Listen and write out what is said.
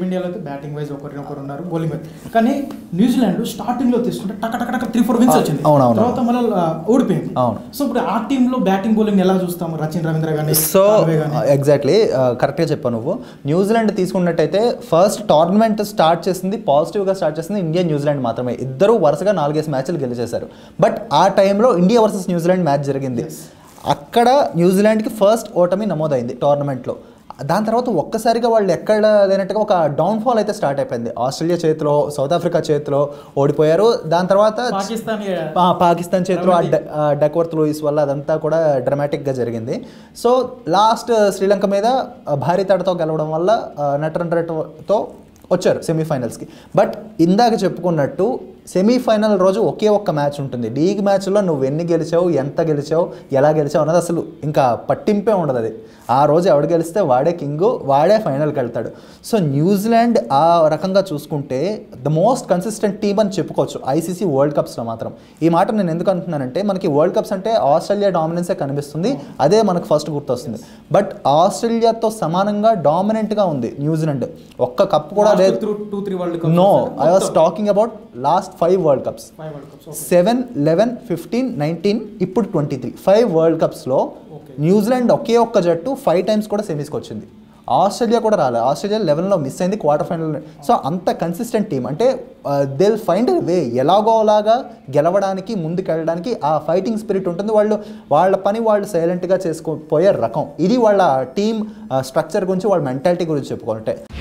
టీమిండియాలో అయితే batting wise ఒకరిని ఒకరు ఉన్నారు బౌలింగ్ వైజ్ కానీ న్యూజిలాండ్ స్టార్టింగ్ లో తీసుకుంటే టక టక టక త్రీ ఫోర్ విన్స్ ఆ, వచ్చింది అవునవును. తర్వాత మళ్ళీ ఓడిపోయింది అవును. సో ఇప్పుడు ఆ టీమ్ లో బ్యాటింగ్ బౌలింగ్ ఎలా చూస్తాము రచిన్ రవీంద్ర గానీ సో కాల్వే గానీ ఎగ్జాక్ట్లీ కరెక్ట్గా చెప్పావు నువ్వు న్యూజిలాండ్ తీసుకున్నట్టయితే ఫస్ట్ టోర్నమెంట్ స్టార్ట్ చేసింది పాజిటివ్గా స్టార్ట్ చేసింది ఇండియా న్యూజిలాండ్ మాత్రమే ఇద్దరు వరుసగా నాలుగేసి మ్యాచ్లు గెలిచేశారు బట్ ఆ టైంలో ఇండియా వర్సెస్ న్యూజిలాండ్ మ్యాచ్ జరిగింది అక్కడ న్యూజిలాండ్కి ఫస్ట్ ఓటమి నమోదైంది టోర్నమెంట్లో దాని తర్వాత ఒక్కసారిగా వాళ్ళు ఎక్కడ లేనట్టుగా ఒక డౌన్ఫాల్ అయితే స్టార్ట్ అయిపోయింది ఆస్ట్రేలియా చేతిలో సౌత్ ఆఫ్రికా చేతిలో ఓడిపోయారు దాని తర్వాత పాకిస్తాన్ ఆ, పాకిస్తాన్ చేతిలో ఆ డ- ఆ డక్వర్త్ లూయిస్ వల్ల అదంతా కూడా డ్రమాటిక్గా జరిగింది సో లాస్ట్ శ్రీలంక మీద ఆ, భారీ తడతో గెలవడం వల్ల ఆ, నట్ రన్ రేట్తో వచ్చారు సెమీఫైనల్స్కి బట్ ఇందాక చెప్పుకున్నట్టు సెమీఫైనల్ రోజు ఒకే ఒక్క మ్యాచ్ ఉంటుంది లీగ్ మ్యాచ్లో నువ్వు ఎన్ని గెలిచావు ఎంత గెలిచావు ఎలా గెలిచావు అన్నది అసలు ఇంకా పట్టింపే ఉండదు అది ఆ రోజు ఎవడు గెలిస్తే వాడే కింగు వాడే ఫైనల్కి వెళ్తాడు సో న్యూజిలాండ్ ఆ రకంగా చూసుకుంటే ద మోస్ట్ కన్సిస్టెంట్ టీమ్ అని చెప్పుకోవచ్చు ఐసీసీ వరల్డ్ కప్స్లో మాత్రం ఈ మాట నేను ఎందుకు అంటున్నానంటే మనకి వరల్డ్ కప్స్ అంటే ఆస్ట్రేలియా డామినెన్సే కనిపిస్తుంది అదే మనకు ఫస్ట్ గుర్తొస్తుంది బట్ ఆస్ట్రేలియాతో సమానంగా డామినెంట్గా ఉంది న్యూజిలాండ్ ఒక్క కప్ కూడా లేదు two three world no I was talking about last five world cups five world cups seven eleven fifteen nineteen ఇప్పుడు ట్వంటీ త్రీ ఫైవ్ వరల్డ్ కప్స్లో Okay. న్యూజిలాండ్ ఒకే ఒక్క జట్టు ఫైవ్ టైమ్స్ కూడా సెమీస్కి వచ్చింది ఆస్ట్రేలియా కూడా రాలేదు ఆస్ట్రేలియా లెవెన్లో మిస్ అయింది క్వార్టర్ ఫైనల్ సో అంత కన్సిస్టెంట్ టీం అంటే దే ఫైండ్ వే ఎలాగోలాగా గెలవడానికి ముందుకెళ్ళడానికి ఆ ఫైటింగ్ స్పిరిట్ ఉంటుంది వాళ్ళు వాళ్ళ పని వాళ్ళు సైలెంట్గా చేసుకోపోయే రకం ఇది వాళ్ళ టీం స్ట్రక్చర్ గురించి వాళ్ళ మెంటాలిటీ గురించి చెప్పుకుంటే